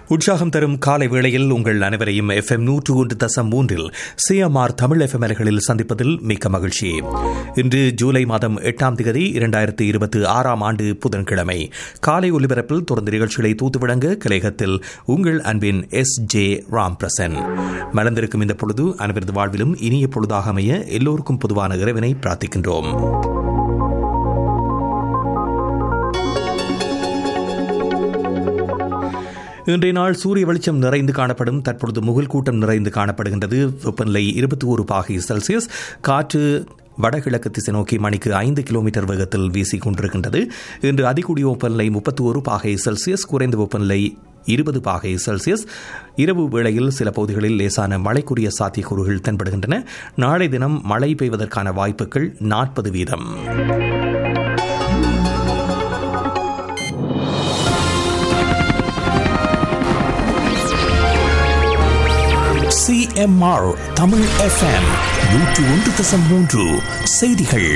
உற்சாகம் தரும் காலை வேளையில் உங்கள் அனைவரையும் எஃப் எம் நூற்று ஒன்று தசம் மூன்றில் சிஎம்ஆர் தமிழ் எஃப் அலைகளில் சந்திப்பதில் மிக்க மகிழ்ச்சி இன்று ஜூலை மாதம் எட்டாம் தேதி இரண்டாயிரத்து இருபத்தி ஆறாம் ஆண்டு புதன்கிழமை காலை ஒலிபரப்பில் தொடர்ந்து நிகழ்ச்சிகளை தூத்து வழங்க கலையகத்தில் உங்கள் அன்பின் எஸ் ஜே ராம் பிரசன் மலர்ந்திருக்கும் இந்த பொழுது அனைவரது வாழ்விலும் இனிய பொழுதாக அமைய எல்லோருக்கும் பொதுவான இறைவனை பிரார்த்திக்கின்றோம் இன்றைய நாள் சூரிய வெளிச்சம் நிறைந்து காணப்படும் தற்பொழுது முகில் கூட்டம் நிறைந்து காணப்படுகின்றது வெப்பநிலை இருபத்தி ஒரு பாகை செல்சியஸ் காற்று வடகிழக்கு திசை நோக்கி மணிக்கு ஐந்து கிலோமீட்டர் வேகத்தில் வீசிக் கொண்டிருக்கின்றது இன்று அதிகூடிய வெப்பநிலை முப்பத்தி ஒரு பாகை செல்சியஸ் குறைந்த வெப்பநிலை இருபது பாகை செல்சியஸ் இரவு வேளையில் சில பகுதிகளில் லேசான மழைக்குரிய சாத்தியக்கூறுகள் தென்படுகின்றன நாளை தினம் மழை பெய்வதற்கான வாய்ப்புகள் நாற்பது வீதம் சிஎம்ஆர் தமிழ் எஃப்எம் நூற்று ஒன்று தசம் மூன்று செய்திகள்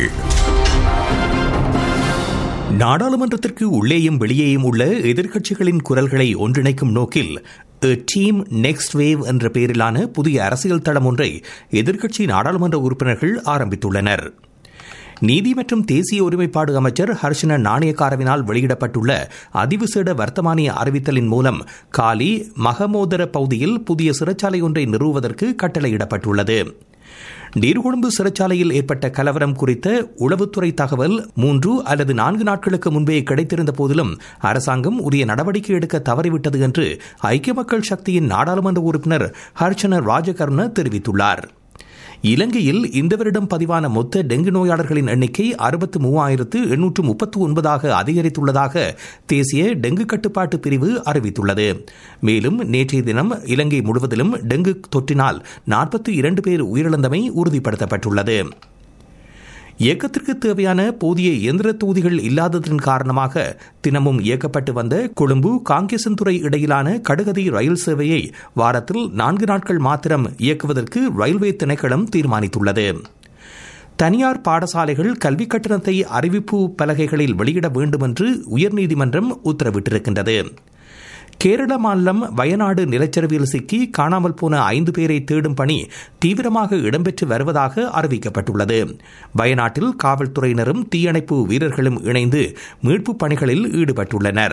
நாடாளுமன்றத்திற்கு உள்ளேயும் வெளியேயும் உள்ள எதிர்க்கட்சிகளின் குரல்களை ஒன்றிணைக்கும் நோக்கில் டீம் நெக்ஸ்ட் வேவ் என்ற பெயரிலான புதிய அரசியல் தளம் ஒன்றை எதிர்க்கட்சி நாடாளுமன்ற உறுப்பினர்கள் ஆரம்பித்துள்ளனர் நீதி மற்றும் தேசிய ஒருமைப்பாடு அமைச்சர் ஹர்ஷன நாணயக்காரவினால் வெளியிடப்பட்டுள்ள அதிவிசேட வர்த்தமானிய அறிவித்தலின் மூலம் காலி மகமோதர பகுதியில் புதிய சிறைச்சாலை ஒன்றை நிறுவுவதற்கு கட்டளையிடப்பட்டுள்ளது நீர்கொழும்பு சிறைச்சாலையில் ஏற்பட்ட கலவரம் குறித்த உளவுத்துறை தகவல் மூன்று அல்லது நான்கு நாட்களுக்கு முன்பே கிடைத்திருந்த போதிலும் அரசாங்கம் உரிய நடவடிக்கை எடுக்க தவறிவிட்டது என்று ஐக்கிய மக்கள் சக்தியின் நாடாளுமன்ற உறுப்பினர் ஹர்ஷன ராஜகர்ண தெரிவித்துள்ளார் இலங்கையில் இந்த வருடம் பதிவான மொத்த டெங்கு நோயாளர்களின் எண்ணிக்கை அறுபத்து மூவாயிரத்து எண்ணூற்று முப்பத்து ஒன்பதாக அதிகரித்துள்ளதாக தேசிய டெங்கு கட்டுப்பாட்டு பிரிவு அறிவித்துள்ளது மேலும் நேற்றைய தினம் இலங்கை முழுவதிலும் டெங்கு தொற்றினால் நாற்பத்தி இரண்டு பேர் உயிரிழந்தமை உறுதிப்படுத்தப்பட்டுள்ளது இயக்கத்திற்கு தேவையான போதிய இயந்திர தொகுதிகள் இல்லாததன் காரணமாக தினமும் இயக்கப்பட்டு வந்த கொழும்பு காங்கேசன்துறை இடையிலான கடுகதி ரயில் சேவையை வாரத்தில் நான்கு நாட்கள் மாத்திரம் இயக்குவதற்கு ரயில்வே திணைக்களம் தீர்மானித்துள்ளது தனியார் பாடசாலைகள் கல்விக் கட்டணத்தை அறிவிப்பு பலகைகளில் வெளியிட வேண்டும் என்று உயர்நீதிமன்றம் உத்தரவிட்டிருக்கின்றது கேரள மாநிலம் வயநாடு நிலச்சரிவில் சிக்கி காணாமல் போன ஐந்து பேரை தேடும் பணி தீவிரமாக இடம்பெற்று வருவதாக அறிவிக்கப்பட்டுள்ளது வயநாட்டில் காவல்துறையினரும் தீயணைப்பு வீரர்களும் இணைந்து மீட்புப் பணிகளில் ஈடுபட்டுள்ளனர்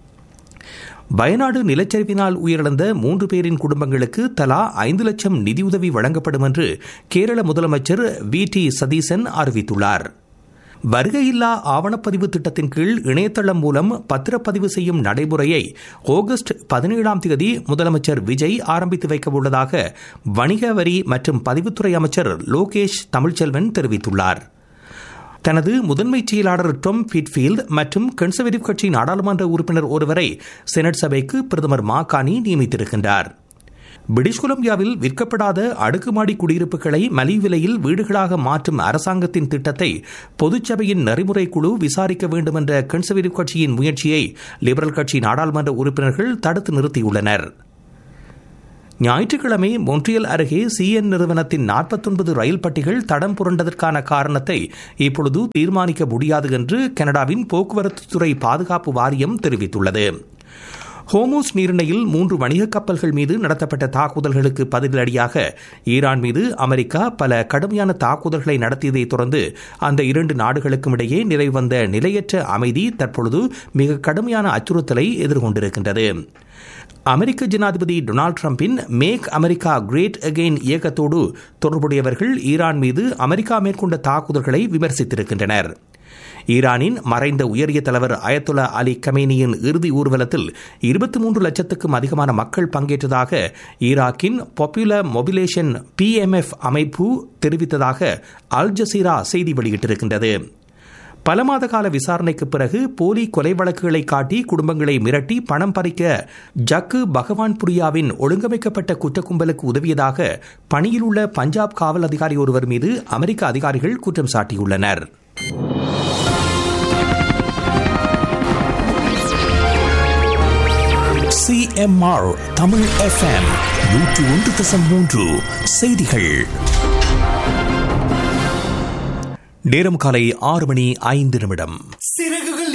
வயநாடு நிலச்சரிவினால் உயிரிழந்த மூன்று பேரின் குடும்பங்களுக்கு தலா ஐந்து லட்சம் நிதியுதவி வழங்கப்படும் என்று கேரள முதலமைச்சர் வி டி சதீசன் அறிவித்துள்ளார் வருகையில்லா ஆவணப்பதிவு திட்டத்தின் கீழ் இணையதளம் மூலம் பத்திரப்பதிவு செய்யும் நடைமுறையை ஆகஸ்ட் பதினேழாம் தேதி முதலமைச்சர் விஜய் ஆரம்பித்து வைக்க உள்ளதாக வணிக வரி மற்றும் பதிவுத்துறை அமைச்சர் லோகேஷ் தமிழ்ச்செல்வன் தெரிவித்துள்ளார் தனது முதன்மை செயலாளர் டொம் பிட்ஃபீல்ட் மற்றும் கன்சர்வேட்டிவ் கட்சி நாடாளுமன்ற உறுப்பினர் ஒருவரை செனட் சபைக்கு பிரதமர் மாகாணி நியமித்திருக்கின்றார் பிரிட்டிஷ் கொலம்பியாவில் விற்கப்படாத அடுக்குமாடி குடியிருப்புகளை மலிவு விலையில் வீடுகளாக மாற்றும் அரசாங்கத்தின் திட்டத்தை பொதுச்சபையின் நெறிமுறை குழு விசாரிக்க வேண்டும் என்ற கன்சர்வேட்டிவ் கட்சியின் முயற்சியை லிபரல் கட்சி நாடாளுமன்ற உறுப்பினர்கள் தடுத்து நிறுத்தியுள்ளனர் ஞாயிற்றுக்கிழமை மொன்றியல் அருகே சிஎன் நிறுவனத்தின் நாற்பத்தொன்பது ரயில் பட்டிகள் தடம் புரண்டதற்கான காரணத்தை இப்பொழுது தீர்மானிக்க முடியாது என்று கனடாவின் போக்குவரத்துத்துறை பாதுகாப்பு வாரியம் தெரிவித்துள்ளது ஹோமோஸ் நீரிணையில் மூன்று வணிக கப்பல்கள் மீது நடத்தப்பட்ட தாக்குதல்களுக்கு பதிலடியாக ஈரான் மீது அமெரிக்கா பல கடுமையான தாக்குதல்களை நடத்தியதை தொடர்ந்து அந்த இரண்டு நாடுகளுக்கும் இடையே நிறைவு வந்த நிலையற்ற அமைதி தற்பொழுது மிக கடுமையான அச்சுறுத்தலை எதிர்கொண்டிருக்கின்றது அமெரிக்க ஜனாதிபதி டொனால்டு டிரம்பின் மேக் அமெரிக்கா கிரேட் அகெயின் இயக்கத்தோடு தொடர்புடையவர்கள் ஈரான் மீது அமெரிக்கா மேற்கொண்ட தாக்குதல்களை விமர்சித்திருக்கின்றனர் ஈரானின் மறைந்த உயரிய தலைவர் அயத்துல்லா அலி கமேனியின் இறுதி ஊர்வலத்தில் இருபத்தி மூன்று லட்சத்துக்கும் அதிகமான மக்கள் பங்கேற்றதாக ஈராக்கின் பாப்புலர் மொபிலேஷன் பிஎம்எஃப் அமைப்பு தெரிவித்ததாக அல் ஜசீரா செய்தி வெளியிட்டிருக்கின்றது பல மாத கால விசாரணைக்கு பிறகு போலி கொலை வழக்குகளை காட்டி குடும்பங்களை மிரட்டி பணம் பறிக்க ஜக்கு பகவான்புரியாவின் ஒழுங்கமைக்கப்பட்ட குற்றக்கும்பலுக்கு உதவியதாக பணியில் உள்ள பஞ்சாப் காவல் அதிகாரி ஒருவர் மீது அமெரிக்க அதிகாரிகள் குற்றம் சாட்டியுள்ளனர் சிஎம்ஆர் தமிழ் எஃப்எம் நூற்று ஒன்று தசம் மூன்று செய்திகள் நேரம் காலை ஆறு மணி ஐந்து நிமிடம் சிறகு